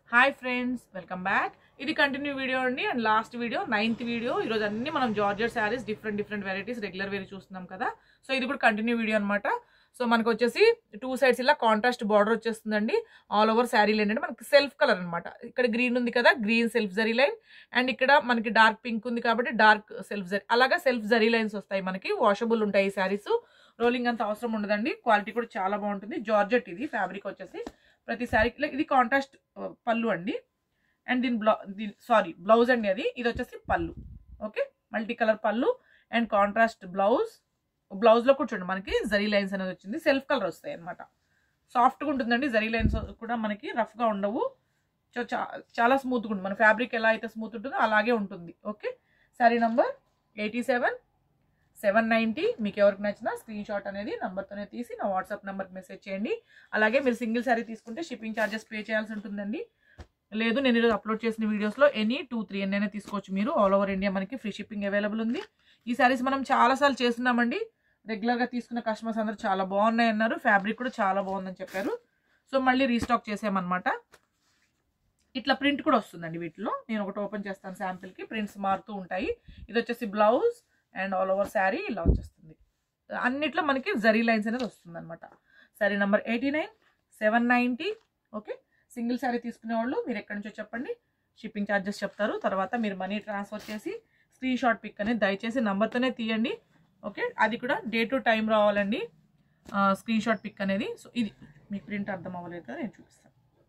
hi friends welcome back ఇది continue video అండి and last video ninth video ఈరోజు అన్ని మనం georgette saris different different varieties regular వేరీ చూస్తున్నాం కదా సో ఇది కూడా కంటిన్యూ వీడియో అనమాట సో మనకు వచ్చేసి టూ సైడ్స్ ఇలా కాంట్రాస్ట్ బార్డర్ వచ్చేస్తుందండి ఆల్ ఓవర్ శారీలు ఏంటంటే మనకి సెల్ఫ్ కలర్ అనమాట ఇక్కడ గ్రీన్ ఉంది కదా green self zari line and ఇక్కడ మనకి డార్క్ పింక్ ఉంది కాబట్టి డార్క్ సెల్ఫ్ జరీ అలాగా సెల్ఫ్ జరీ లైన్స్ వస్తాయి మనకి వాషబుల్ ఉంటాయి ఈ శారీస్ రోలింగ్ అంత అవసరం ఉండదండి క్వాలిటీ కూడా చాలా బాగుంటుంది జార్జెట్ ఇది ఫ్యాబ్రిక్ వచ్చేసి ప్రతి శారీ ఇది కాంట్రాస్ట్ పళ్ళు అండి అండ్ దీని బ్లౌ దీని సారీ బ్లౌజ్ అండి అది ఇది వచ్చేసి పళ్ళు ఓకే మల్టీ కలర్ పళ్ళు అండ్ కాంట్రాస్ట్ బ్లౌజ్ బ్లౌజ్లో కూడా చూడండి మనకి జరీ లైన్స్ అనేది వచ్చింది సెల్ఫ్ కలర్ వస్తాయి అనమాట సాఫ్ట్గా ఉంటుందండి జరీ లైన్స్ కూడా మనకి రఫ్గా ఉండవు సో చాలా స్మూత్గా ఉంటుంది మన ఫ్యాబ్రిక్ ఎలా అయితే స్మూత్ ఉంటుందో అలాగే ఉంటుంది okay sari number eighty seven seven ninety మీకు ఎవరికి నచ్చినా స్క్రీన్ షాట్ అనేది నెంబర్తోనే తీసి నా వాట్సాప్ నెంబర్కి మెసేజ్ చేయండి అలాగే మీరు సింగిల్ శారీ తీసుకుంటే షిప్పింగ్ ఛార్జెస్ పే చేయాల్సి ఉంటుందండి లేదు నేను ఈరోజు అప్లోడ్ చేసిన వీడియోస్లో ఎనీ టూ త్రీ ఎన్నైనా తీసుకోవచ్చు మీరు ఆల్ ఓవర్ ఇండియా మనకి ఫ్రీ షిప్పింగ్ అవైలబుల్ ఉంది ఈ శారీస్ మనం చాలాసార్లు చేస్తున్నామండి రెగ్యులర్గా తీసుకున్న కస్టమర్స్ అందరూ చాలా బాగున్నాయి అన్నారు ఫ్యాబ్రిక్ కూడా చాలా బాగుందని చెప్పారు సో మళ్ళీ రీస్టాక్ చేసామన్నమాట ఇట్లా ప్రింట్ కూడా వస్తుందండి వీటిలో నేను ఒకటి ఓపెన్ చేస్తాను శాంపిల్కి ప్రింట్స్ మారుతూ ఉంటాయి ఇది వచ్చేసి blouse and all over sari ఇలా వచ్చేస్తుంది అన్నిట్లో మనకి జరీ లైన్స్ అనేది వస్తుంది అనమాట sari number eighty nine seven ninety okay single sari తీసుకునే వాళ్ళు మీరు ఎక్కడి నుంచో చెప్పండి షిప్పింగ్ ఛార్జెస్ చెప్తారు తర్వాత మీరు మనీ ట్రాన్స్ఫర్ చేసి స్క్రీన్ షాట్ పిక్ అనేది దయచేసి నెంబర్తోనే తీయండి ఓకే అది కూడా డే టు టైం రావాలండి స్క్రీన్ షాట్ పిక్ అనేది సో ఇది మీకు ప్రింట్ అర్థం అవ్వలేదు కదా నేను చూపిస్తాను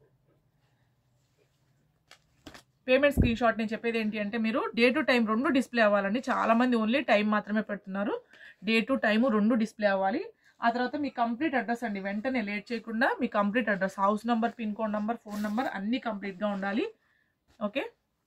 పేమెంట్ స్క్రీన్ షాట్ నేను చెప్పేది ఏంటి అంటే మీరు డే టు టైం రెండు డిస్ప్లే అవ్వాలండి చాలామంది ఓన్లీ టైం మాత్రమే పెడుతున్నారు డే టు టైము రెండు డిస్ప్లే అవ్వాలి ఆ తర్వాత మీ కంప్లీట్ అడ్రస్ అండి వెంటనే లేట్ చేయకుండా మీ complete address house number pin code number phone number అన్నీ కంప్లీట్గా ఉండాలి ఓకే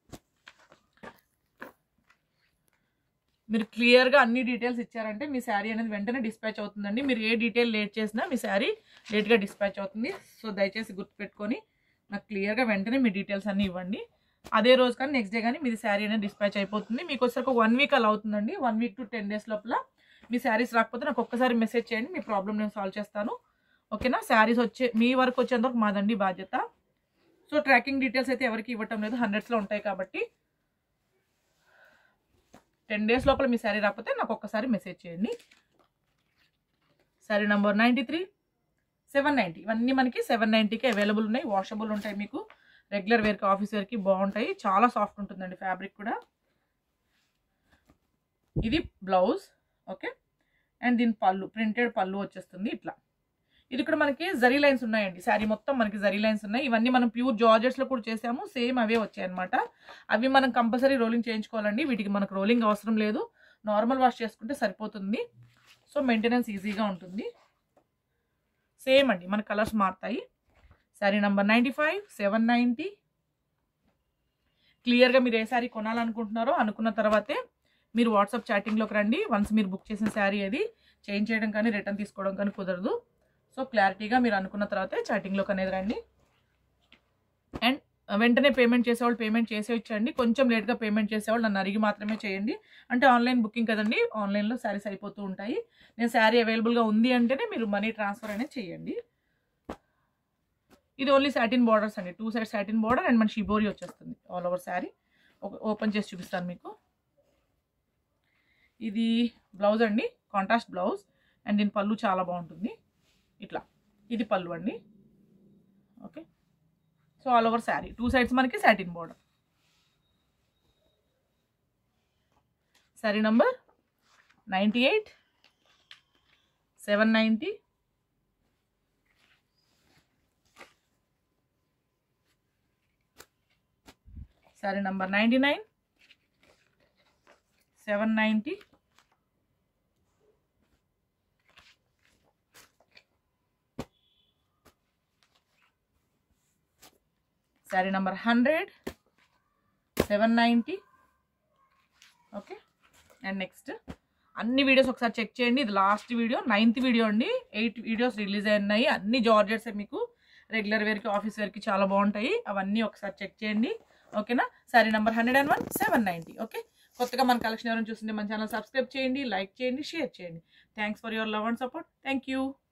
మీరు క్లియర్గా అన్ని డీటెయిల్స్ ఇచ్చారంటే మీ శారీ అనేది వెంటనే డిస్పాచ్ అవుతుందండి మీరు ఏ డీటెయిల్ లేట్ చేసినా మీ శారీ లేట్గా డిస్పాచ్ అవుతుంది సో దయచేసి గుర్తుపెట్టుకొని నాకు క్లియర్గా వెంటనే మీ డీటెయిల్స్ అన్నీ ఇవ్వండి అదే రోజు కానీ నెక్స్ట్ డే కానీ మీది శారీ అనేది డిస్పాచ్ అయిపోతుంది మీకు వచ్చేసరికి వన్ వీక్ అలా అవుతుందండి one week to ten days లోపల మీ శారీస్ రాకపోతే నాకు ఒక్కసారి మెసేజ్ చేయండి మీ ప్రాబ్లమ్ నేను సాల్వ్ చేస్తాను ఓకేనా శారీస్ వచ్చే మీ వరకు వచ్చేంతవరకు మాదండి బాధ్యత సో ట్రాకింగ్ డీటెయిల్స్ అయితే ఎవరికి ఇవ్వటం లేదు హండ్రెడ్స్లో ఉంటాయి కాబట్టి టెన్ డేస్ లోపల మీ శారీ రాకపోతే నాకు ఒక్కసారి మెసేజ్ చేయండి sari number ninety three seven ninety ఇవన్నీ మనకి సెవెన్ నైంటీకి అవైలబుల్ ఉన్నాయి వాషబుల్ ఉంటాయి మీకు రెగ్యులర్ వేర్కి ఆఫీస్ వేర్కి బాగుంటాయి చాలా సాఫ్ట్ ఉంటుందండి ఫ్యాబ్రిక్ కూడా ఇది బ్లౌజ్ ఓకే అండ్ దీని పళ్ళు ప్రింటెడ్ పళ్ళు వచ్చేస్తుంది ఇట్లా ఇది కూడా మనకి జరీ లైన్స్ ఉన్నాయండి శారీ మొత్తం మనకి జరీ లైన్స్ ఉన్నాయి ఇవన్నీ మనం ప్యూర్ జార్జెట్స్లో కూడా చేసాము సేమ్ అవే వచ్చాయి అనమాట అవి మనం కంపల్సరీ రోలింగ్ చేయించుకోవాలండి వీటికి మనకు రోలింగ్ అవసరం లేదు నార్మల్ వాష్ చేసుకుంటే సరిపోతుంది సో మెయింటెనెన్స్ ఈజీగా ఉంటుంది సేమ్ అండి మన కలర్స్ మారుతాయి sari number ninety five seven ninety క్లియర్గా మీరు ఏ శారీ కొనాలనుకుంటున్నారో అనుకున్న తర్వాతే మీరు వాట్సాప్ చాటింగ్లోకి రండి వన్స్ మీరు బుక్ చేసిన శారీ అది చేంజ్ చేయడం కానీ రిటర్న్ తీసుకోవడం కానీ కుదరదు సో క్లారిటీగా మీరు అనుకున్న తర్వాతే చాటింగ్లోకి అనేది రండి అండ్ వెంటనే పేమెంట్ చేసేవాళ్ళు పేమెంట్ చేసే ఇచ్చండి కొంచెం లేట్గా పేమెంట్ చేసేవాళ్ళు నన్ను అడిగి మాత్రమే చేయండి అంటే ఆన్లైన్ బుకింగ్ కదండి ఆన్లైన్లో శారీస్ అయిపోతూ ఉంటాయి నేను శారీ అవైలబుల్గా ఉంది అంటేనే మీరు మనీ ట్రాన్స్ఫర్ అనేది చేయండి ఇది ఓన్లీ సాటిన్ బార్డర్స్ అండి two side satin border and మన షిబోరి వచ్చేస్తుంది ఆల్ ఓవర్ శారీ ఓపెన్ చేసి చూపిస్తాను మీకు ఇది బ్లౌజ్ అండి కాంట్రాస్ట్ బ్లౌజ్ అండ్ దీని పళ్ళు చాలా బాగుంటుంది ఇట్లా ఇది పళ్ళు అండి okay so all over sari two sides మనకి satin border sari number ninety eight seven ninety sari number ninety nine seven ninety sari number hundred seven ninety okay and next అన్ని వీడియోస్ ఒకసారి చెక్ చేయండి ఇది లాస్ట్ వీడియో నైన్త్ వీడియో అండి eight videos release అయినాయి అన్ని georgettes మీకు regular వేర్కి ఆఫీస్ వేర్కి చాలా బాగుంటాయి అవన్నీ ఒకసారి చెక్ చేయండి ఓకేనా sari number hundred and one seven ninety okay కొత్తగా మన కలెక్షన్ ఎవరైనా చూస్తుంటే మన ఛానల్ సబ్స్క్రైబ్ చేయండి లైక్ చేయండి షేర్ చేయండి thanks for your love and support thank you